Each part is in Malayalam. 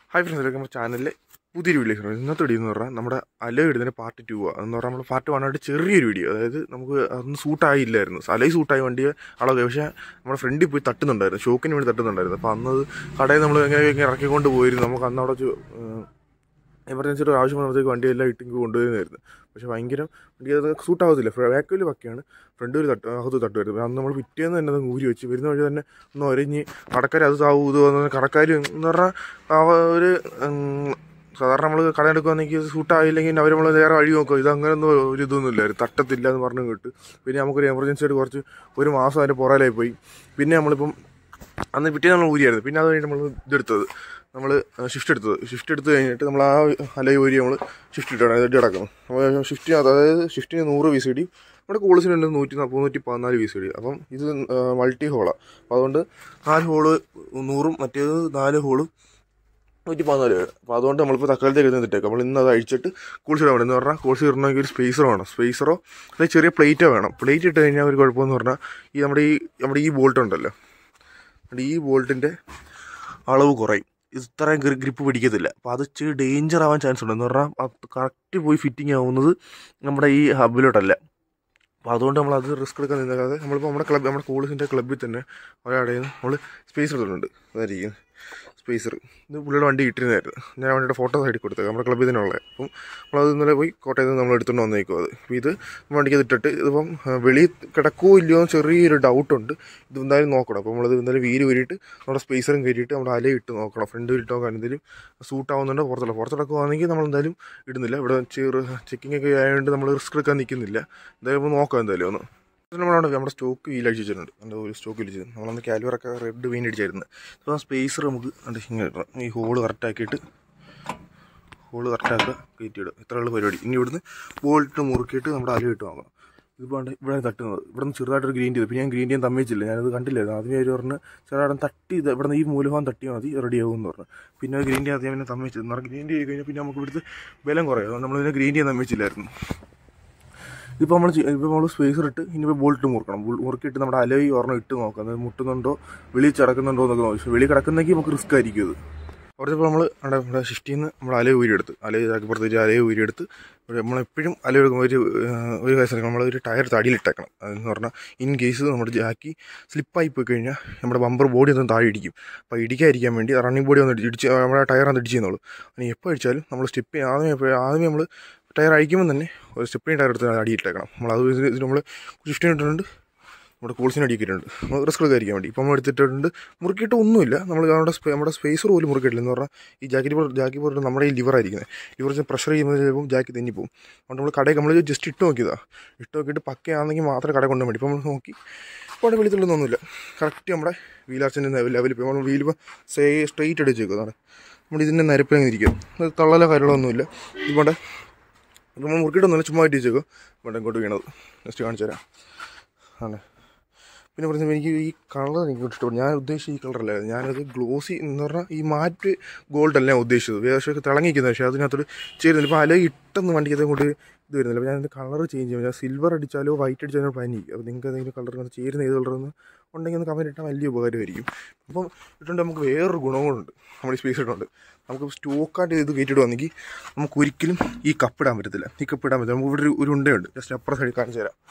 ഹായ് ഫ്രണ്ട്സ് വെൽക്കം ചാനലിലെ പുതിയൊരു വീഡിയോ ഇന്നത്തെ വീഡിയോ എന്ന് പറഞ്ഞാൽ നമ്മുടെ അലോ ഇടുന്നതിന് പാർട്ട് ടു ആണ് എന്ന് പറഞ്ഞാൽ നമ്മൾ പാർട്ട് വൺ ആയിട്ട് ചെറിയൊരു വീഡിയോ അതായത് നമുക്ക് അതൊന്നും സൂട്ടായില്ലായിരുന്നു അലൈ സൂട്ടായി വണ്ടി അളവ് പക്ഷേ നമ്മുടെ ഫ്രണ്ടിൽ പോയി തട്ടുന്നുണ്ടായിരുന്നു ഷോക്കിന് വേണ്ടി തട്ടുന്നുണ്ടായിരുന്നു അപ്പോൾ അന്നത് കടയിൽ നമ്മൾ എങ്ങനെ ഇങ്ങനെ ഇറക്കിക്കൊണ്ട് പോയിരുന്നു നമുക്ക് അന്ന് അവിടെ എമർജൻസി ഒരു ആവശ്യം വന്നപ്പോഴത്തേക്ക് വണ്ടി എല്ലാം ഇട്ടിങ്ങ് കൊണ്ടുവരുന്നതായിരുന്നു പക്ഷേ ഭയങ്കര വണ്ടി അത് സൂട്ടാവത്തില്ല ബാക്കിൽ പക്കയാണ് ഫ്രണ്ട് ഒരു തട്ട് അകത്ത് തട്ടുമായിരുന്നു അന്ന് നമ്മൾ പിറ്റേന്ന് തന്നെ അത് ഊരി വെച്ച് വരുന്ന വഴി തന്നെ ഒന്ന് ഒരഞ്ഞ് കടക്കാർ അത് താവൂ ഇത് വന്ന് കടക്കാർ എന്ന് പറഞ്ഞാൽ അവ ഒരു ഉം, സാധാരണ നമ്മൾ കട എടുക്കുകയാണെങ്കിൽ സൂട്ടായില്ലെങ്കിൽ അവർ നമ്മൾ വേറെ വഴി നോക്കും ഇത് അങ്ങനെയൊന്നും ഒരു ഇതൊന്നും ഇല്ലായിരുന്നു തട്ടത്തില്ല എന്ന് പറഞ്ഞു കേട്ട് പിന്നെ നമുക്കൊരു എമർജൻസി ആയിട്ട് കുറച്ച് ഒരു മാസം അതിൻ്റെ പുറകിലായി പോയി പിന്നെ നമ്മളിപ്പം അന്ന് പിറ്റേ നമ്മൾ ഊരിയായിരുന്നു പിന്നെ അത് കഴിഞ്ഞ് നമ്മൾ ഇതെടുത്തത് നമ്മൾ ഷിഫ്റ്റ് എടുത്തത് ഷിഫ്റ്റ് എടുത്ത് കഴിഞ്ഞിട്ട് നമ്മൾ ആ അലൈ ഊരി നമ്മൾ ഷിഫ്റ്റ് ഇട്ടാണ് ഇത് കിടക്കുന്നു അപ്പോൾ ഷിഫ്റ്റ് അതായത് ഷിഫ്റ്റിന് നൂറ് വി സി ഡി നമ്മുടെ കോളേജിനുണ്ട് നൂറ്റി നാൽപ്പത് നൂറ്റി പതിനാല് വി സി ഡി അപ്പം ഇത് മൾട്ടി ഹോളാണ് അപ്പോൾ അതുകൊണ്ട് നാല് ഹോള് നൂറും മറ്റേത് നാല് ഹോളും നൂറ്റി പതിനാല് പേര് അപ്പോൾ അതുകൊണ്ട് നമ്മളിപ്പോൾ തക്കാലത്തേക്ക് ഇരുന്ന് ഇട്ടേക്കാം നമ്മൾ ഇന്ന് അത് അഴിച്ചിട്ട് കൂൾസ് ഇടാൻ വേണം എന്ന് പറഞ്ഞാൽ കൂൾസ് ഇടണമെങ്കിൽ ഒരു സ്പേസർ വേണം സ്പേസറോ അല്ലെങ്കിൽ ചെറിയ പ്ലേറ്റോ വേണം പ്ലേറ്റ് ഇട്ട് കഴിഞ്ഞാൽ ഒരു കുഴപ്പമെന്ന് പറഞ്ഞാൽ ഈ നമ്മുടെ ഈ നമ്മുടെ ഈ ബോൾട്ട് ഉണ്ടല്ലോ നമ്മുടെ ഈ ബോൾട്ടിൻ്റെ അളവ് കുറയും ഇത്രയും ഗ്രിപ്പ് പിടിക്കത്തില്ല അപ്പോൾ അത് ഇച്ചിരി ഡേഞ്ചർ ആവാൻ ചാൻസ് ഉണ്ട് എന്ന് പറഞ്ഞാൽ കറക്റ്റ് പോയി ഫിറ്റിംഗ് ആവുന്നത് നമ്മുടെ ഈ ഹബിലോട്ടല്ല അപ്പോൾ അതുകൊണ്ട് നമ്മൾ അത് റിസ്ക് എടുക്കാൻ നിന്നല്ലാതെ നമ്മളിപ്പോൾ നമ്മുടെ ക്ലബ് നമ്മുടെ കോളേജിൻ്റെ ക്ലബ്ബിൽ തന്നെ ഒരാടെ നമ്മൾ സ്പേസർ എടുത്തിട്ടുണ്ട് അതായിരിക്കും സ്പേസർ ഇത് പുള്ളിയുടെ വണ്ടി ഇട്ടിരുന്നായിരുന്നു ഞാൻ വണ്ടിയുടെ ഫോട്ടോ സൈഡിൽ കൊടുത്തത് നമ്മുടെ ക്ലബ്ബിൽ തന്നെ ഉള്ളത് അപ്പം നമ്മളത് ഇന്നലെ പോയി കോട്ടയത്ത് നിന്ന് നമ്മൾ എടുത്തുകൊണ്ട് വന്നേക്കും അത് അപ്പോൾ ഇത് വണ്ടിക്ക് അത് ഇട്ടിട്ട് ഇതിപ്പം വെളിയിൽ കിടക്കുമോ ഇല്ലയോ എന്ന് ചെറിയൊരു ഡൗട്ടുണ്ട് ഇത് എന്തായാലും നോക്കണം അപ്പോൾ നമ്മളത് എന്തായാലും വീല് ഊരിയിട്ട് നമ്മുടെ സ്പേസറും കയറ്റിയിട്ട് നമ്മുടെ അല ഇട്ട് നോക്കണം ഫ്രണ്ട് ഇട്ട് നോക്കാൻ എന്തെങ്കിലും സൂട്ട് ആവുന്നുണ്ടോ പുറത്തുള്ള പുറത്തിടക്കുവാണെങ്കിൽ നമ്മൾ എന്തായാലും ഇടുന്നില്ല ഇവിടെ ചെറു ചെക്കിംഗ് ഒക്കെ ആയതുകൊണ്ട് നമ്മൾ റിസ്ക് എടുക്കാൻ നിൽക്കുന്നില്ല എന്തായാലും ഇപ്പോൾ നോക്കാം എന്തായാലും ഒന്ന് നമ്മളവിടെ നമ്മുടെ സ്റ്റോക്ക് വീൽ അടിച്ചിട്ടുണ്ട് എൻ്റെ ഒരു സ്റ്റോക്ക് വിളിച്ചത് നമ്മളന്ന് കാൽവറൊക്കെ റെഡ് വീൻ അടിച്ചായിരുന്നു അപ്പോൾ ആ സ്പേസർ നമുക്ക് കണ്ട് ഇങ്ങനെ ഇടണം ഈ ഹോള് കറക്റ്റാക്കിയിട്ട് ഹോള് കറക്റ്റാക്കുക കയറ്റിയിടുക ഇത്രയുള്ള പരിപാടി ഇനി ഇവിടുന്ന് ബോൾട്ട് മുറുക്കിയിട്ട് നമ്മുടെ അല ഇട്ട് നോക്കണം ഇതിപ്പോൾ ഉണ്ട് ഇവിടെ തട്ടുന്നത് ഇവിടെ നിന്ന് ചെറുതായിട്ടൊരു ഗ്രീൻ ചെയ്തു പിന്നെ ഞാൻ ഗ്രീൻ ചെയ്യാൻ തമ്മിച്ചില്ല ഞാനത് കണ്ടില്ലായിരുന്നു ആദ്യമേ അവർ പറഞ്ഞ് ചെറുതായിട്ട് തട്ടി ഇത് ഇവിടെ നിന്ന് ഈ മൂലഭാഗം തട്ടിയാൽ മതി റെഡി ആകും എന്ന് പറഞ്ഞു പിന്നെ ഗ്രീൻ ചെയ്യാൻ ആദ്യം പിന്നെ തമ്മിച്ചത് എന്ന് പറഞ്ഞാൽ ഗ്രീൻ ചെയ്ത് കഴിഞ്ഞാൽ പിന്നെ നമുക്ക് ഇവിടുത്തെ ബലം കുറയും അതുകൊണ്ട് നമ്മളിതിനെ ഗ്രീൻ ചെയ്യാൻ തമ്മിച്ചില്ലായിരുന്നു ഇപ്പോൾ നമ്മൾ ഇപ്പോൾ നമ്മൾ സ്പേസർ ഇട്ട് ഇനിയിപ്പോൾ ബോൾട്ട് മുറുക്കണം ബോൾ- മുറുക്കിയിട്ട് നമ്മുടെ അലവി ഒരെണ്ണം ഇട്ട് നോക്കാം അത് മുട്ടുന്നുണ്ടോ വെളിയിൽ കിടക്കുന്നുണ്ടോ എന്നൊക്കെ നോക്കി പക്ഷേ വെളിയിൽ കിടക്കുന്നെങ്കിൽ നമുക്ക് റിസ്ക് ആയിരിക്കും ഇത് കുറച്ചപ്പോൾ നമ്മൾ അവിടെ നമ്മുടെ ഷിഫ്റ്റിൽ നിന്ന് നമ്മൾ അലവ് ഊരിയെടുത്ത് അലവ് ഇതാക്കി പുറത്തേക്ക് അലവ് ഊരിയെടുത്ത് നമ്മളെപ്പോഴും അലവ് എടുക്കുമ്പോൾ ഒരു ഏഹ്, ഒരു കാര്യം നമ്മൾ ഒരു ടയർ തടിയിലിട്ടേക്കണം അതെന്ന് പറഞ്ഞാൽ ഇൻ കേസ് നമ്മുടെ ജാക്കി സ്ലിപ്പായി പോയി കഴിഞ്ഞാൽ നമ്മുടെ ബമ്പർ ബോഡി ഒന്ന് താഴെ ഇടിക്കും അപ്പോൾ ഇടിക്കാതിരിക്കാൻ വേണ്ടി റണ്ണിങ് ബോഡി ഒന്ന് ഇടിച്ച് നമ്മുടെ ടയർ ഒന്ന് ഇടിച്ച് ചെയ്യുന്നുള്ളൂ ഇനി എപ്പോൾ അടിച്ചാലും നമ്മൾ സ്റ്റെപ്പ് ആദ്യമേ എപ്പോഴും ആദ്യമേ നമ്മൾ ടയർ അഴിക്കുമ്പോൾ തന്നെ ഒരു സ്റ്റെപ്പിന് ടയർ എടുത്ത് അടിയിട്ടേക്കണം നമ്മൾ അത് ഇത് ഇത് നമ്മൾ ഷിഫ്റ്റിന് ഇട്ടിട്ടുണ്ട് നമ്മുടെ കോൾസിന് അടിയിട്ടിട്ടുണ്ട് നമ്മൾ റിസ്ക് എടുക്കാതിരിക്കാൻ വേണ്ടി ഇപ്പം നമ്മൾ എടുത്തിട്ടുണ്ട് മുറുക്കിയിട്ട് ഒന്നുമില്ല നമ്മൾ നമ്മുടെ സ്പേ- നമ്മുടെ സ്പേസർ പോലും മുറുക്കിയിട്ടില്ല എന്ന് പറഞ്ഞാൽ ഈ ജാക്കറ്റ് ബോർഡ് ജാക്കി ബോർഡ് നമ്മുടെ ഈ ലിവർ ആയിരിക്കുന്നത് ലിവർ പ്രഷർ ചെയ്യുമ്പോൾ ചിലപ്പോൾ ജാക്കി തെന്നി പോകും അതുകൊണ്ട് നമ്മൾ കടയിൽ നമ്മൾ ജസ്റ്റ് ഇട്ട് നോക്കിയതാണ് ഇട്ട് നോക്കിയിട്ട് പക്കയാണെങ്കിൽ മാത്രമേ കട കൊണ്ടുപോകാൻ വേണ്ടി ഇപ്പം നമ്മൾ നോക്കി ഇപ്പോൾ വെളിത്തുള്ളൊന്നുമില്ല കറക്റ്റ് നമ്മുടെ വീലാർച്ചിൻ്റെ ലെവലിൽ ഇപ്പോൾ നമ്മൾ വീൽ ഇപ്പോൾ സേ സ്ട്രെയിറ്റ് അടിച്ചേക്കും അതാണ് നമ്മൾ ഇതിൻ്റെ നിരപ്പിലങ്ങനെ ഇരിക്കും അത് തള്ളലോ കാര്യങ്ങളൊന്നുമില്ല ഇതുകൊണ്ട് ഇത് നമ്മൾ മുറുക്കിയിട്ടൊന്നുമില്ല ചുമ്മാ ഇട്ട് വെച്ചേക്കും ഇവിടെ ഇങ്ങോട്ട് വീണത് നെക്സ്റ്റ് കാണിച്ചു തരാം ആണ് പിന്നെ പറഞ്ഞാൽ എനിക്ക് ഈ കളർ എനിക്ക് ഇഷ്ടപ്പെട്ടു ഞാൻ ഉദ്ദേശിച്ച ഈ കളറല്ലായിരുന്നു ഞാനത് ഗ്ലോസി എന്ന് പറഞ്ഞാൽ ഈ മാറ്റ് ഗോൾഡ് അല്ല ഞാൻ ഉദ്ദേശിച്ചത് വേറെ തിളങ്ങിക്കുന്നത് പക്ഷേ അതിനകത്തൊരു ചേരുന്നില്ല ഇപ്പോൾ അല ഇട്ടെന്ന് വണ്ടിക്കത് കൊണ്ട് ഇത് വരുന്നില്ല അപ്പോൾ ഞാനത് കളർ ചേഞ്ച് ചെയ്യും ഞാൻ സിൽവർ അടിച്ചാലോ വൈറ്റ് അടിച്ചാലോ പ്ലാൻ ചെയ്യും അപ്പോൾ നിങ്ങൾക്ക് ഏതെങ്കിലും കളറിനകത്ത് ചേരുന്ന ഏത് കളറെന്ന് ഉണ്ടെങ്കിൽ ഒന്ന് കമൻറ്റ് ഇട്ടാൽ വലിയ ഉപകാരമായിരിക്കും അപ്പം ഇട്ടുകൊണ്ട് നമുക്ക് വേറൊരു ഗുണങ്ങളുണ്ട് നമ്മൾ ഈ സ്പേസ് ഇട്ടുണ്ട് നമുക്ക് സ്റ്റോക്കായിട്ട് ഇത് കയറ്റിടുവാണെങ്കിൽ നമുക്ക് ഒരിക്കലും ഈ കപ്പിടാൻ പറ്റത്തില്ല ഈ കപ്പിടാൻ പറ്റില്ല നമുക്ക് ഇവിടെ ഒരു- ഒരു ഉണ്ടയുണ്ട് ജസ്റ്റ് അപ്പുറം സൈഡിൽ കാണിച്ചു തരാം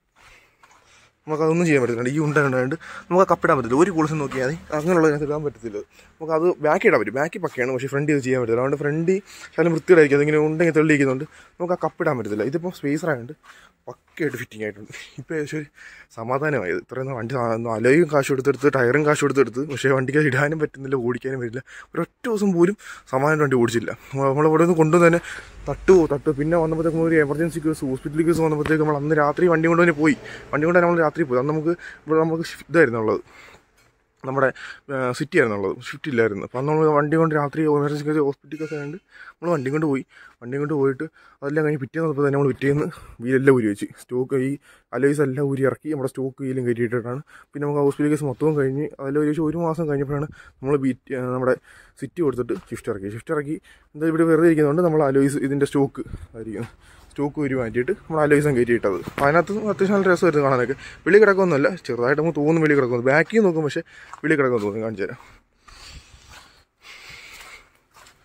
നമുക്ക് അതൊന്നും ചെയ്യാൻ പറ്റത്തില്ല ഈ ഉണ്ട ഉണ്ടായിട്ട് നമുക്ക് ആ കപ്പിടാൻ പറ്റില്ല ഒരു കുളിസം നോക്കിയാൽ മതി അങ്ങനെയുള്ള അതിനകത്ത് ഇടാൻ പറ്റത്തില്ല നമുക്ക് അത് ബാക്കി ഇടാൻ പറ്റും ബാക്കി പക്കയാണ് പക്ഷേ ഫ്രണ്ട് ഇത് ചെയ്യാൻ പറ്റില്ല അതുകൊണ്ട് ഫ്രണ്ട് ശകലം വൃത്തിയിലായിരിക്കും അതിങ്ങനെ ഉണ്ടെങ്കിൽ തെളിയിക്കുന്നുണ്ട് നമുക്ക് ആ കപ്പിടാൻ പറ്റത്തില്ല ഇതിപ്പോൾ സ്പേസർ ആയതുകൊണ്ട് പക്കയായിട്ട് ഫിറ്റിംഗ് ആയിട്ടുണ്ട് ഇപ്പോൾ ഏകദേശം ഒരു സമാധാനമായത് ഇത്രയും നാൾ വണ്ടി സാ- അലയും കാശ് കൊടുത്തെടുത്ത് ടയറും കാശ് കൊടുത്തെടുത്ത് പക്ഷേ വണ്ടിക്ക് അത് ഇടാനും പറ്റുന്നില്ല ഓടിക്കാനും പറ്റില്ല ഒരൊറ്റ ദിവസം പോലും സമാധാനം വണ്ടി ഓടിച്ചില്ല നമ്മൾ ഇവിടെ നിന്ന് കൊണ്ടുവന്ന് തന്നെ തട്ടുവോ തട്ടു പിന്നെ വന്നപ്പോഴത്തേക്കും ഒരു എമർജൻസി കേസ് ഹോസ്പിറ്റൽ കേസ് വന്നപ്പോഴത്തേക്ക് നമ്മൾ അന്ന് രാത്രി വണ്ടി കൊണ്ട് തന്നെ പോയി വണ്ടി കൊണ്ട് തന്നെ നമ്മൾ രാത്രി പോയി അന്ന് നമുക്ക് ഇവിടെ നമുക്ക് ഷിഫ്- ഇതായിരുന്നു ഉള്ളത് നമ്മുടെ സിറ്റി ആയിരുന്നു ഉള്ളത് ഷിഫ്റ്റ് ഇല്ലായിരുന്നു അപ്പം അന്ന് നമ്മൾ വണ്ടി കൊണ്ട് രാത്രി എമർജൻസി കേസ് ഹോസ്പിറ്റൽ കേസ് ആയതുകൊണ്ട് നമ്മൾ വണ്ടി കൊണ്ട് പോയി വണ്ടി കൊണ്ട് പോയിട്ട് അതെല്ലാം കഴിഞ്ഞ് പിറ്റേന്ന് വന്നപ്പോൾ തന്നെ നമ്മൾ പിറ്റേന്ന് വീലെല്ലാം ഊരി വെച്ച് സ്റ്റോക്ക് ഈ അലോയ്സ് എല്ലാം ഊരി ഇറക്കി നമ്മുടെ സ്റ്റോക്ക് വീലും കയറ്റിയിട്ടാണ് പിന്നെ നമുക്ക് ഹോസ്പിറ്റൽ കേസ് മൊത്തവും കഴിഞ്ഞ് അതിൽ ഒരു ഒരു മാസം കഴിഞ്ഞപ്പോഴാണ് നമ്മൾ ബീറ്റ് നമ്മുടെ സിറ്റി കൊടുത്തിട്ട് ഷിഫ്റ്റ് ഇറക്കി ഷിഫ്റ്റ് ഇറക്കി എന്താ ഇവിടെ വെറുതെ ഇരിക്കുന്നതുകൊണ്ട് നമ്മൾ അലോയ്സ് ഇതിൻ്റെ സ്റ്റോക്ക് ആയിരിക്കും സ്റ്റോക്ക് ഒരു മാറ്റിയിട്ട് നമ്മൾ അലോയ്സം കയറ്റിയിട്ടത് അപ്പോൾ അതിനകത്ത് അത്യാവശ്യം നല്ല രസമായിരുന്നു കാണാനൊക്കെ വെളി കിടക്കൊന്നുമല്ല ചെറുതായിട്ട് നമുക്ക് തോന്നും വെളി കിടക്കുന്നു ബാക്കിൽ നോക്കും പക്ഷേ വെളി കിടക്കുന്നു തോന്നി കാണിച്ചു തരാം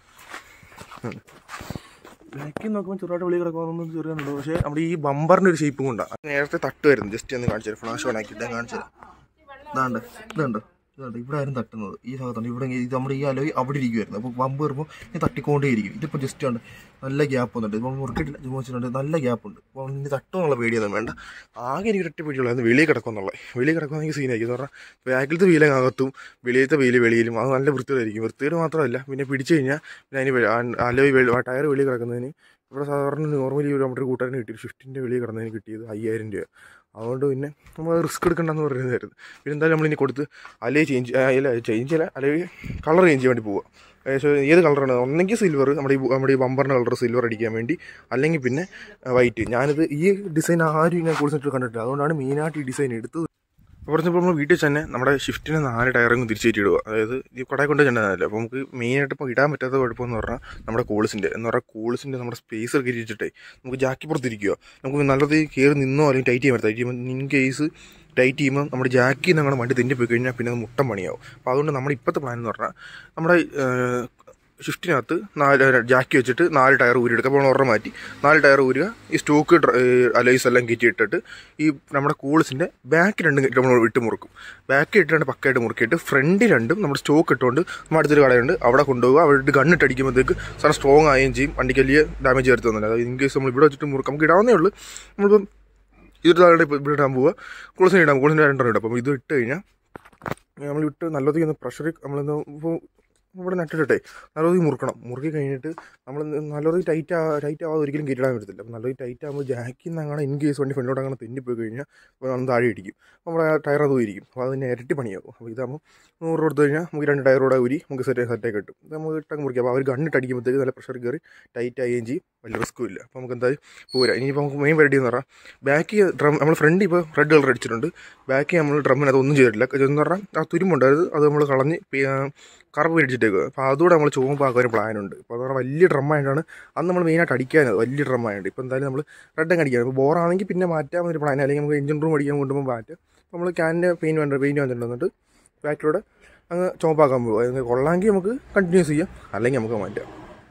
ബാക്കിൽ നോക്കുമ്പോൾ ചെറുതായിട്ട് വെളി കിടക്കുമെന്നൊന്നും ചെറിയുണ്ട് പക്ഷേ നമ്മുടെ ഈ ബമ്പറിൻ്റെ ഒരു ഷേപ്പും കൊണ്ടാണ് നേരത്തെ തട്ട് വരുന്നു ജസ്റ്റ് ഒന്ന് കാണിച്ചു ഫ്ലാഷ് ഓൺ ആക്കിയിട്ട് കാണിച്ചു ഇതാണ്ട് ഇതുണ്ട് ഇതുണ്ട് ഇവിടെ ആരും തട്ടുന്നത് ഈ ഭാഗത്തുണ്ട് ഇവിടെ ഇത് നമ്മുടെ ഈ അലോയി അവിടെ ഇരിക്കുമായിരുന്നു അപ്പോൾ ബമ്പ് വരുമ്പോൾ ഇത് തട്ടിക്കൊണ്ടേ ഇരിക്കും ഇതിപ്പോൾ ജസ്റ്റ് ഉണ്ട് നല്ല ഗ്യാപ്പ് വന്നിട്ട് ഇപ്പോൾ മുറുക്കിട്ടില്ല ചുമ്മാ വെച്ചിട്ടുണ്ട് നല്ല ഗ്യാപ്പ് ഉണ്ട് അപ്പോൾ ഇനി തട്ടുമെന്നുള്ള പേടിയൊന്നും വേണ്ട ആകെ എനിക്ക് ഒറ്റ പേടിയുള്ളൂ വെളിയിൽ കിടക്കുമെന്നുള്ളത് വെളിയിൽ കിടക്കുമെന്നെങ്കിൽ സീനായിരിക്കും എന്ന് പറഞ്ഞാൽ ബാക്കിലത്തെ വീലകത്തും വെളിയിലത്തെ വെയിൽ വെളിയിലും അത് നല്ല വൃത്തിയായിരിക്കും വൃത്തിയുടെ മാത്രമല്ല പിന്നെ പിടിച്ചു കഴിഞ്ഞാൽ പിന്നെ അതിന് അലോയി ടയർ വെളിയിൽ കിടക്കുന്നതിന് ഇവിടെ സാധാരണ നോർമലി ഒരു നമ്മുടെ ഒരു കൂട്ടുകാരന് കിട്ടിയത് ഷിഫ്റ്റിൻ്റെ വെളിയിൽ കിടന്നതിന് കിട്ടിയത് അയ്യായിരം രൂപ അതുകൊണ്ട് പിന്നെ നമ്മൾ റിസ്ക് എടുക്കണ്ടെന്ന് പറയുന്നതായിരുന്നു പിന്നെ എന്തായാലും നമ്മളിനി കൊടുത്ത് അലേ ചേഞ്ച് അല്ല ചേഞ്ച് അല്ല അല്ലെ കളർ ചേഞ്ച് ചെയ്യാൻ വേണ്ടി പോവുക ഏകദേശം ഏത് കളറാണ് ഒന്നെങ്കിൽ സിൽവർ നമ്മുടെ ഈ നമ്മുടെ ഈ ബമ്പറിൻ്റെ കളർ സിൽവർ അടിക്കാൻ വേണ്ടി അല്ലെങ്കിൽ പിന്നെ വൈറ്റ് ഞാനിത് ഈ ഡിസൈൻ ആരും ഞാൻ കൂടുതൽ കണ്ടിട്ടില്ല അതുകൊണ്ടാണ് മെയിനായിട്ട് ഈ ഡിസൈൻ എടുത്തത് പറഞ്ഞപ്പോൾ നമ്മൾ വീട്ടിൽ തന്നെ നമ്മുടെ ഷിഫ്റ്റിന് നാല് ടയറും തിരിച്ചേറ്റി ഇടുക അതായത് ഈ കടയിൽ കൊണ്ട് ചെന്നതല്ല അപ്പോൾ നമുക്ക് മെയിനായിട്ട് ഇപ്പോൾ ഇടാൻ പറ്റാത്ത കുഴപ്പമെന്ന് പറഞ്ഞാൽ നമ്മുടെ കോൾസിൻ്റെ എന്ന് പറഞ്ഞാൽ കോൾസിൻ്റെ നമ്മുടെ സ്പേസ് ഒക്കെ ഇരിച്ചിട്ടേ നമുക്ക് ജാക്കി പുറത്തിരിക്കുക നമുക്ക് നല്ലത് കയറി നിന്നോ അല്ലെങ്കിൽ ടൈറ്റ് ചെയ്യാൻ പറ്റും ടൈറ്റ് ചെയ്യുമ്പോൾ ഇൻ കേസ് ടൈറ്റ് ചെയ്യുമ്പോൾ നമ്മുടെ ജാക്കിൽ നിന്ന് അങ്ങനെ വണ്ടി തെന്നി പോയി കഴിഞ്ഞാൽ പിന്നെ അത് മുട്ടം പണിയാവും അപ്പോൾ അതുകൊണ്ട് നമ്മുടെ ഇപ്പോഴത്തെ പ്ലാൻ എന്ന് പറഞ്ഞാൽ നമ്മുടെ ഷിഫ്റ്റിനകത്ത് നാല് ജാക്കി വെച്ചിട്ട് നാല് ടയർ ഊരിയെടുക്കുക അപ്പോൾ ഒരെണ്ണം മാറ്റി നാല് ടയർ ഊരുക ഈ സ്റ്റോക്ക് അലൈസ് എല്ലാം കയറ്റി ഇട്ടിട്ട് ഈ നമ്മുടെ കൂൾസിൻ്റെ ബാക്ക് രണ്ടും നമ്മൾ വിട്ട് മുറുക്കും ബാക്ക് ഇട്ട് രണ്ട് പക്കയായിട്ട് മുറുക്കിയിട്ട് ഫ്രണ്ട് രണ്ടും നമ്മുടെ സ്റ്റോക്ക് ഇട്ടുകൊണ്ട് നമ്മുടെ അടുത്തൊരു കടയുണ്ട് അവിടെ കൊണ്ടുപോകുക അവിടെ ഗണ്ണിട്ട് അടിക്കുമ്പോഴത്തേക്ക് സാധനം സ്ട്രോങ് ആവുകയും ചെയ്യും വണ്ടിക്ക് വലിയ ഡാമേജ് വരുത്തുന്നില്ല അതായത് ഇൻ കേസ് നമ്മൾ ഇവിടെ വെച്ചിട്ട് മുറുക്കും നമുക്ക് ഇടാവുന്നേ ഉള്ളൂ നമ്മളിപ്പം ഇതൊരു താഴെ ഇവിടെ ഇടാൻ പോവുക കൂൾസിന് ഇടാം കൂൾസിൻ്റെ രണ്ടെണ്ണം ഇടാം അപ്പം ഇത് ഇട്ട് കഴിഞ്ഞാൽ നമ്മൾ ഇട്ട് നല്ലതൊക്കെ ഒന്ന് പ്രഷർ നമ്മളൊന്ന് ഇപ്പോൾ ഇവിടെ നട്ടിട്ടെ നല്ലത് മുറുക്കണം മുറുക്കി കഴിഞ്ഞിട്ട് നമ്മൾ നല്ലത് ടൈറ്റ് ആ ടൈറ്റ് ആവാതെ ഒരിക്കലും കയറ്റിടാൻ പറ്റത്തില്ല അപ്പോൾ നല്ലത് ടൈറ്റ് ആകുമ്പോൾ ജാക്കിൽ നിന്ന് അങ്ങനെ ഇൻ കേസ് വണ്ടി ഫ്രണ്ടോട്ട് അങ്ങനെ തെന്നിപ്പോയി കഴിഞ്ഞാൽ അപ്പോൾ നമ്മൾ താഴെ ഇടിക്കും നമ്മുടെ ടയർ അത് ഇരിക്കും അപ്പോൾ അതിന് ഇരട്ടി പണിയാകും അപ്പോൾ ഇതാകുമ്പോൾ നൂറ് കൊടുത്തു കഴിഞ്ഞാൽ നമുക്ക് രണ്ട് ടയറോടെ ഊരി നമുക്ക് സെറ്റ് സെറ്റായി കിട്ടും ഇത് നമുക്ക് ഇട്ടങ്ങ് മുറിക്കാം അപ്പോൾ അവർ ഗണ്ണിട്ട് അടിക്കുമ്പോഴത്തേക്ക് നല്ല പ്രഷർ കയറി ടൈറ്റ് ആവുകയും ചെയ്യും വലിയ റിസ്ക്കും ഇല്ല അപ്പോൾ നമുക്ക് എന്തായാലും പോരാ ഇനിയിപ്പോൾ നമുക്ക് മെയിൻ പരിപാടി എന്ന് പറഞ്ഞാൽ ബാക്ക് ഡ്രം നമ്മൾ ഫ്രണ്ട് ഇപ്പോൾ റെഡ് കളർ അടിച്ചിട്ടുണ്ട് ബാക്ക് നമ്മൾ ഡ്രമ്മിനകത്ത് ഒന്നും ചെയ്തിട്ടില്ല എന്ന് പറഞ്ഞാൽ ആ തുരുമ്പുണ്ടായത് അത് നമ്മൾ കളഞ്ഞ് കറവ് മേടിച്ചിട്ടേക്കുക അപ്പോൾ അതുകൂടെ നമ്മൾ ചുവപ്പാക്കാൻ ഒരു പ്ലാനുണ്ട് അപ്പോൾ അത് പറഞ്ഞാൽ വലിയ ഡ്രമ്മായിട്ടാണ് അന്ന് നമ്മൾ മെയിനായിട്ട് അടിക്കാനത് വലിയ ഡ്രമ്മായിട്ട് ഇപ്പോൾ എന്തായാലും നമ്മൾ റെഡ് അടിക്കാൻ ഇപ്പോൾ ബോറാണെങ്കിൽ പിന്നെ മാറ്റാൻ ഒരു പ്ലാൻ അല്ലെങ്കിൽ നമുക്ക് എഞ്ചിൻ റൂം അടിക്കാൻ കൊണ്ടുപോകുമ്പോൾ മാറ്റാം നമ്മൾ ക്യാനിൻ്റെ പെയിൻറ്റ് വേണ്ട പെയിൻറ്റ് വന്നിട്ടുണ്ട് എന്നിട്ട് ബാക്കിലൂടെ അങ്ങ് ചുവപ്പാക്കാൻ പോകും അത് കൊള്ളാമെങ്കിൽ നമുക്ക് കണ്ടിന്യൂസ് ചെയ്യാം അല്ലെങ്കിൽ നമുക്ക് മാറ്റാം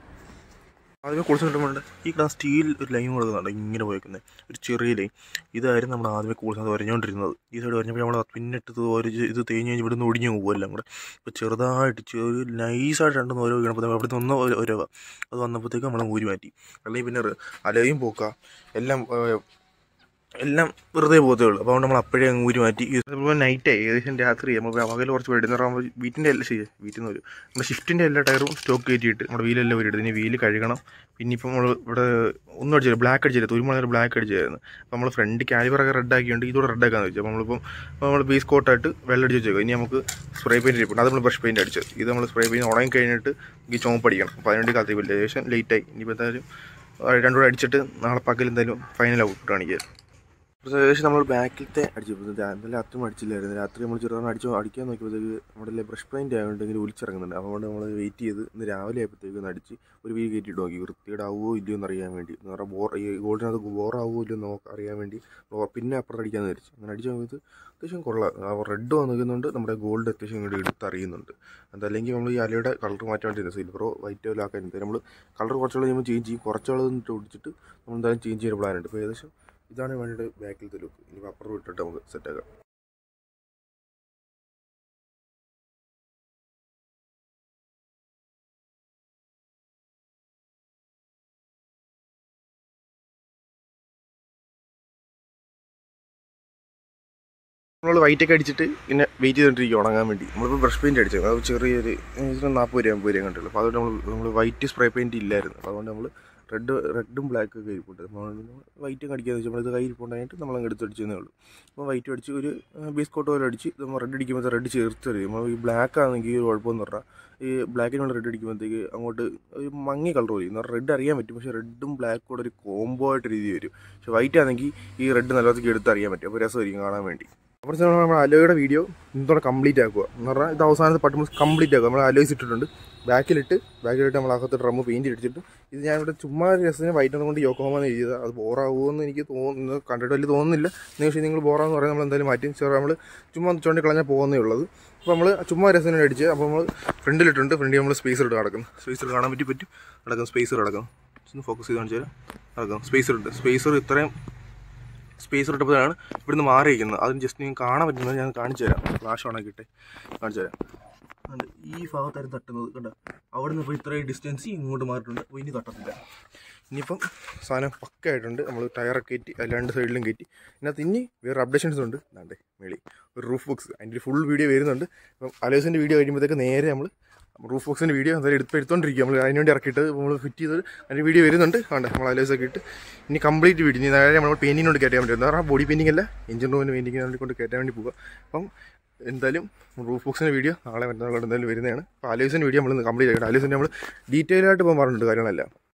ആദ്യമേ കുളിച്ചിട്ടുണ്ട് ഈ ക്ലാസ് സ്റ്റീൽ ഒരു ലൈൻ കൊടുക്കുന്നുണ്ട് ഇങ്ങനെ പോയേക്കുന്നത് ഒരു ചെറിയ ലൈൻ ഇതായിരുന്നു നമ്മൾ ആദ്യമേ കുളിച്ചത് വരഞ്ഞുകൊണ്ടിരുന്നത് ഈ സൈഡ് വരഞ്ഞപ്പോൾ നമ്മൾ പിന്നിട്ട് ഒരു ഇത് തേഞ്ഞ് കഴിഞ്ഞ് ഇവിടുന്ന് ഒടിഞ്ഞു പോകും എല്ലാം കൂടെ ഇപ്പോൾ ചെറുതായിട്ട് ചെറിയ നൈസായിട്ട് രണ്ടെന്ന് ഓരോ വീണപ്പോൾ അവിടുത്തെ ഒന്ന് ഓരോ അത് വന്നപ്പോഴത്തേക്ക് നമ്മൾ ഊരി മാറ്റി അല്ലെങ്കിൽ പിന്നെ അലയും പോക്ക എല്ലാം എല്ലാം വെറുതെ പോകത്തേ ഉള്ളൂ അപ്പോൾ നമ്മൾ അപ്പോഴേ അങ്ങ് ഊരി മാറ്റി നൈറ്റായി ഏകദേശം രാത്രി നമ്മൾ പകൽ കുറച്ച് പേടി എന്ന് പറയുമ്പോൾ വീട്ടിൻ്റെ എല്ലാ ശരി വീട്ടിൽ നിന്ന് വരും നമ്മുടെ ഷിഫ്റ്റിൻ്റെ എല്ലാ ടയറും സ്റ്റോക്ക് കയറ്റിയിട്ട് നമ്മുടെ വീലെല്ലാം ഊരിയിട്ട് ഇനി വീല് കഴുകണം പിന്നെ ഇപ്പം നമ്മൾ ഇവിടെ ഒന്നും അടിച്ചില്ല ബ്ലാക്ക് അടിച്ചില്ല ഒരു മണി ബ്ലാക്ക് അടിച്ചായിരുന്നു അപ്പോൾ നമ്മൾ ഫ്രണ്ട് ക്യാലിബറൊക്കെ റെഡ് ആക്കിയുണ്ട് ഇതോടെ റെഡ് ആക്കാന്ന് വെച്ചു അപ്പോൾ നമ്മളിപ്പം നമ്മൾ ബേസ് കോട്ടായിട്ട് വെള്ളം അടിച്ച് വെച്ചേക്കും ഇനി നമുക്ക് സ്പ്രേ പെയിൻറ്റ് ഇരിപ്പുണ്ട് അത് നമ്മൾ ബ്രഷ് പെയിൻറ്റ് അടിച്ചത് ഇത് നമ്മൾ സ്പ്രേ പെയിൻറ്റ് ഉണങ്ങി കഴിഞ്ഞിട്ട് ഈ ചോപ്പ് അടിക്കണം അപ്പോൾ അതിനുവേണ്ടി കാത്തിരിക്കില്ല ഏകദേശം ലേറ്റായി ഇനിയിപ്പോൾ എന്തായാലും രണ്ടുകൂടെ അടിച്ചിട്ട് നാളെ പകൽ എന്തായാലും ഫൈനൽ ഔട്ട്പുട്ട് കാണിക്കുക ഏകദേശം നമ്മൾ ബാക്കിലത്തെ അടിച്ചു ഇന്നലെ രാത്രി അടിച്ചില്ലായിരുന്നു രാത്രി നമ്മൾ ചെറുതാണ് അടിച്ചു അടിക്കാൻ നോക്കിയപ്പോഴത്തേക്ക് നമ്മുടെ ബ്രഷ് പെയിൻറ്റ് ആയതുകൊണ്ട് ഇങ്ങനെ ഒലിച്ചിറങ്ങുന്നുണ്ട് അതുകൊണ്ട് നമ്മൾ വെയിറ്റ് ചെയ്ത് ഇന്ന് രാവിലെ ആയപ്പോഴത്തേക്ക് ഒന്ന് അടിച്ച് ഒരു വീ കയറ്റിയിട്ട് നോക്കി വൃത്തികേടാവുമോ ഇല്ലയോ എന്ന് അറിയാൻ വേണ്ടി എന്ന് പറഞ്ഞാൽ ബോർ ഈ ഗോൾഡിനകത്ത് ബോറാവുമോ ഇല്ലയോ എന്ന് നോക്കാൻ അറിയാൻ വേണ്ടി പിന്നെ അപ്പുറത്ത് അടിക്കാമെന്ന് വിചാരിച്ചു അങ്ങനെ അടിച്ച സമയത്ത് അത്യാവശ്യം കൊള്ളാം റെഡ് വന്നിരിക്കുന്നുണ്ട് നമ്മുടെ ഗോൾഡ് അത്യാവശ്യം ഇങ്ങോട്ട് എടുത്തറിയുന്നുണ്ട് അതല്ലെങ്കിൽ നമ്മൾ ഈ അലയുടെ കളർ മാറ്റാൻ വേണ്ടി സിൽവറോ വൈറ്റോ ആക്കാൻ നമ്മൾ കളർ കുറച്ചുള്ള ചെയ്യുമ്പോൾ ചേഞ്ച് ചെയ്യും കുറച്ചുള്ളത് ഒടിച്ചിട്ട് നമ്മൾ എന്തായാലും ചേഞ്ച് ചെയ്യുന്ന പ്ലാൻ ഉണ്ട് ഇപ്പോൾ ഏകദേശം ഇതാണ് വേണ്ടിയിട്ട് ബാക്കിലത്തെ ലുക്ക് ഇനി അപ്പുറം വിട്ടിട്ട് നമുക്ക് സെറ്റാക്കാം നമ്മൾ വൈറ്റൊക്കെ അടിച്ചിട്ട് പിന്നെ വെയിറ്റ് ചെയ്തുകൊണ്ടിരിക്കും ഉണങ്ങാൻ വേണ്ടി നമ്മളിപ്പോൾ ബ്രഷ് പെയിൻറ്റ് അടിച്ചത് അത് ചെറിയൊരു നാൽപ്പത് രൂപ അമ്പത് രൂപ കണ്ടുള്ളൂ അപ്പോൾ അതുകൊണ്ട് നമ്മൾ നമ്മൾ വൈറ്റ് സ്പ്രേ പെയിൻറ്റ് ഇല്ലായിരുന്നു അപ്പോൾ അതുകൊണ്ട് നമ്മൾ റെഡ് റെഡും ബ്ലാക്കും ഒക്കെ ഇരിപ്പുണ്ട് വൈറ്റും അടിക്കാന്ന് വെച്ചാൽ നമ്മളിത് കൈ ഇരിപ്പുണ്ടായിട്ട് നമ്മൾ അങ്ങ് എടുത്ത് അടിച്ചതേ ഉള്ളൂ അപ്പോൾ വൈറ്റ് അടിച്ച് ഒരു ബേസ് കോട്ട് പോലെ അടിച്ച് നമ്മൾ റെഡ് അടിക്കുമ്പോൾ റെഡ് ചേർത്ത് തരും നമ്മൾ ഈ ബ്ലാക്ക് ആണെങ്കിൽ ഒരു കുഴപ്പമെന്ന് പറഞ്ഞാൽ ഈ ബ്ലാക്കിനുള്ള റെഡ് അടിക്കുമ്പോഴത്തേക്ക് അങ്ങോട്ട് ഒരു മങ്ങി കളർ വരും എന്നാൽ റെഡ് അറിയാൻ പറ്റും പക്ഷേ റെഡും ബ്ലാക്കും കൂടെ ഒരു കോംബോ ആയിട്ട് രീതി വരും പക്ഷേ വൈറ്റ് ആണെങ്കിൽ ഈ റെഡ് നല്ലതൊക്കെ എടുത്ത് അറിയാൻ പറ്റും അപ്പോൾ രസമായിരിക്കും കാണാൻ വേണ്ടി അപ്പോൾ നമ്മൾ അലോയുടെ വീഡിയോ ഇന്നോടെ കംപ്ലീറ്റ് ആക്കുക എന്ന് പറഞ്ഞാൽ ഇത് അവസാനത്തെ പട്ട് നമ്മൾ കംപ്ലീറ്റ് ആക്കുക നമ്മൾ അലോയ്സ് ഇട്ടിട്ടുണ്ട് ബാക്കിലിട്ട് ബാക്കിലിട്ട് നമ്മൾ അകത്ത് ഡ്രമ്മ് പെയിൻറ്റ് അടിച്ചിട്ട് ഇത് ഞാൻ ഇവിടെ ചുമ്മാ രസത്തിന് വൈറ്റ് കൊണ്ട് യോക്കോമെന്ന് എഴുതിയത് അത് ബോറാവുമെന്ന് എനിക്ക് തോന്നുന്നു കണ്ടിട്ട് വലിയ തോന്നുന്നില്ല പക്ഷേ നിങ്ങൾ ബോറാന്ന് പറയാൻ നമ്മൾ എന്തായാലും മാറ്റി ചെറു നമ്മൾ ചുമ്മാ ചുണ്ടി കളഞ്ഞാൽ പോകുന്നേ ഉള്ളത് അപ്പോൾ നമ്മൾ ചുമ്മാ രസത്തിന് അടിച്ച് അപ്പോൾ നമ്മൾ ഫ്രണ്ടിലിട്ടുണ്ട് ഫ്രണ്ടിൽ നമ്മൾ സ്പേസർ ഇട്ട് കിടക്കുന്നു സ്പേസർ കാണാൻ പറ്റി പറ്റും കിടക്കും സ്പേസർ കിടക്കും ഒന്ന് ഫോക്കസ് ചെയ്ത് കാണിച്ചു തരാം കിടക്കും സ്പേസർ ഇട്ട് സ്പേസർ ഇത്രയും സ്പേസർ ഇട്ടപ്പോഴാണ് ഇവിടുന്ന് മാറിയിരിക്കുന്നത് അതിന് ജസ്റ്റ് നിങ്ങൾക്ക് കാണാൻ പറ്റുന്നത് ഞാൻ കാണിച്ചു തരാം ഫ്ലാഷ് ഓണാക്കിയിട്ട് കാണിച്ചു തരാം അതുകൊണ്ട് ഈ ഭാഗത്തായിരുന്നു തട്ടുന്നത് കണ്ടോ അവിടെ നിന്ന് ഇപ്പോൾ ഇത്രയും ഡിസ്റ്റൻസ് ഇങ്ങോട്ട് മാറിയിട്ടുണ്ട് അപ്പോൾ ഇനി തട്ടത്തില്ല ഇനിയിപ്പം സാധനം പക്കയായിട്ടുണ്ട് നമ്മൾ ടയറൊക്കെ കയറ്റി അത് രണ്ട് സൈഡിലും കയറ്റി ഇതിനകത്ത് ഇനി വേറെ അപ്ഡേഷൻസ് ഉണ്ട് ഇതാണ്ടേ മേളി ഒരു റൂഫ് ബോക്സ് അതിൻ്റെ ഫുൾ വീഡിയോ വരുന്നുണ്ട് അപ്പം അലോസിൻ്റെ വീഡിയോ കഴിയുമ്പോഴത്തേക്ക് നേരെ നമ്മൾ റൂഫ് ബോക്സിൻ്റെ വീഡിയോ എന്തായാലും എടുത്ത് എടുത്തോണ്ടിരിക്കുക നമ്മൾ അതിന് വേണ്ടി ഇറക്കിയിട്ട് നമ്മൾ ഫിറ്റ് ചെയ്ത് അതിൻ്റെ വീഡിയോ വരുന്നുണ്ട് കണ്ടേ നമ്മൾ അലോസൊക്കെ ഇട്ട് ഇനി കംപ്ലീറ്റ് വീഡിയോ ഇനി നേരെ നമ്മൾ പെയിൻറ്റിംഗ് കൊണ്ട് കയറ്റാൻ വേണ്ടി എന്താ പറഞ്ഞാൽ ബോഡി പെയിൻറ്റിംഗ് അല്ല എഞ്ചിൻ റൂമിന് പെയിൻറ്റിങ്ങിന് വേണ്ടി കൊണ്ട് കയറ്റാൻ വേണ്ടി പോകുക അപ്പം എന്തായാലും റൂഫ് ബോക്സിൻ്റെ വീഡിയോ നാളെ മറ്റന്നാൾ എന്തായാലും വരുന്നതാണ് അപ്പോൾ അലോസിൻ്റെ വീഡിയോ നമ്മൾ കംപ്ലീറ്റ് ആയിട്ട് അലോസിൻ്റെ നമ്മൾ ഡീറ്റെയിൽ ആയിട്ട് പോകാൻ പറഞ്ഞിട്ടുണ്ട് കാര്യങ്ങളെല്ലാം